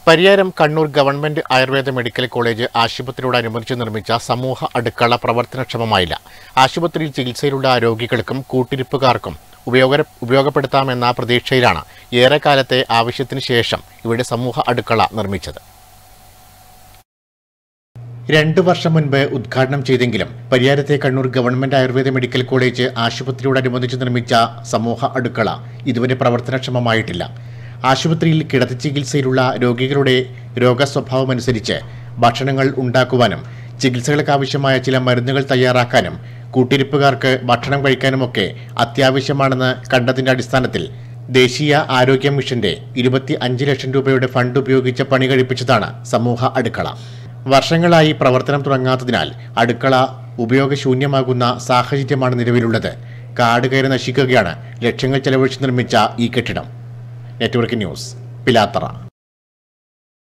Pariyaram Kannur government Ayurveda medical college ആശുപത്രിയോടനുബന്ധിച്ച് നിർമ്മിച്ച സമൂഹ അടുക്കള പ്രവർത്തനക്ഷമമായില്ല ആശുപത്രിയിൽ ചികിത്സയിലുള്ള രോഗികൾക്കും കൂട്ടിരിപ്പുകാർക്കും ഉപയോഗ ഉപയോഗപ്പെടുത്താമെന്ന പ്രതീക്ഷയിലാണ് ഏറെക്കാലത്തെ ആവശ്യത്തിന് ശേഷം ഇവിടെ സമൂഹ അടുക്കള നിർമ്മിച്ചത് രണ്ടു വർഷം മുൻപ് ഉദ്ഘാടനം ചെയ്തെങ്കിലും പരിയാരത്തെ Kannur government Ayurveda medical college ആശുപത്രിയോടനുബന്ധിച്ച് നിർമ്മിച്ച സമൂഹ അടുക്കള ഇതുവരെ പ്രവർത്തനക്ഷമമായിട്ടില്ല ആശുപത്രിയിൽ കിടത്തി ചികിത്സയിലുള്ള രോഗികളുടെ രോഗസ്വഭാവമനുസരിച്ച് ഭക്ഷണങ്ങൾ ഉണ്ടാക്കുവാനും ചികിത്സകൾക്ക് ആവശ്യമായ ചില മരുന്നുകൾ തയ്യാറാക്കാനും കൂട്ടിരിപ്പുകാർക്ക് ഭക്ഷണം കഴിക്കാനുമൊക്കെ അത്യാവശ്യമാണെന്ന് കണ്ടതിന്റെ അടിസ്ഥാനത്തിൽ ദേശീയ ആരോഗ്യ മിഷന്റെ ഇരുപത്തി അഞ്ച് ലക്ഷം രൂപയുടെ ഫണ്ട് ഉപയോഗിച്ച് പണി കഴിപ്പിച്ചതാണ് സമൂഹ അടുക്കള വർഷങ്ങളായി പ്രവർത്തനം തുടങ്ങാത്തതിനാൽ അടുക്കള ഉപയോഗശൂന്യമാകുന്ന സാഹചര്യമാണ് നിലവിലുള്ളത് കാട് കയറി നശിക്കുകയാണ് ലക്ഷങ്ങൾ ചെലവഴിച്ച് നിർമ്മിച്ച ഈ കെട്ടിടം നെറ്റ്വർക്ക് ന്യൂസ് പിലാത്തറ